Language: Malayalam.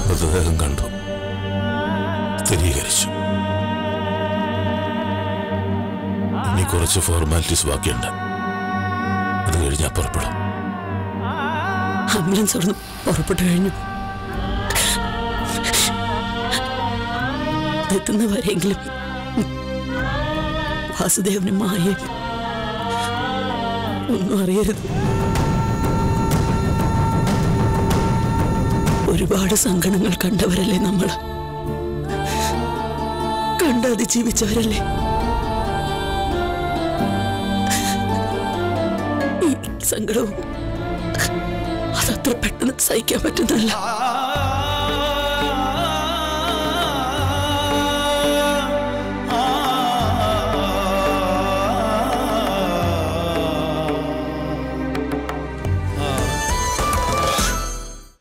മൃതദേഹം കണ്ടു സ്ഥിരീകരിച്ചു ഇനി കുറച്ച് ഫോർമാലിറ്റീസ് ബാക്കിയുണ്ട് അത് കഴിഞ്ഞാൽ പുറപ്പെടും ആംബുലൻസ് അവിടുന്ന് പുറപ്പെട്ടു കഴിഞ്ഞു എത്തുന്നവരെങ്കിലും വാസുദേവനും മായയും ഒന്നും അറിയരുത് ഒരുപാട് സങ്കടങ്ങൾ കണ്ടവരല്ലേ നമ്മൾ കണ്ടത് ജീവിച്ചവരല്ലേ ഈ സങ്കടവും അതത്ര പെട്ടെന്ന് സഹിക്കാൻ പറ്റുന്നല്ല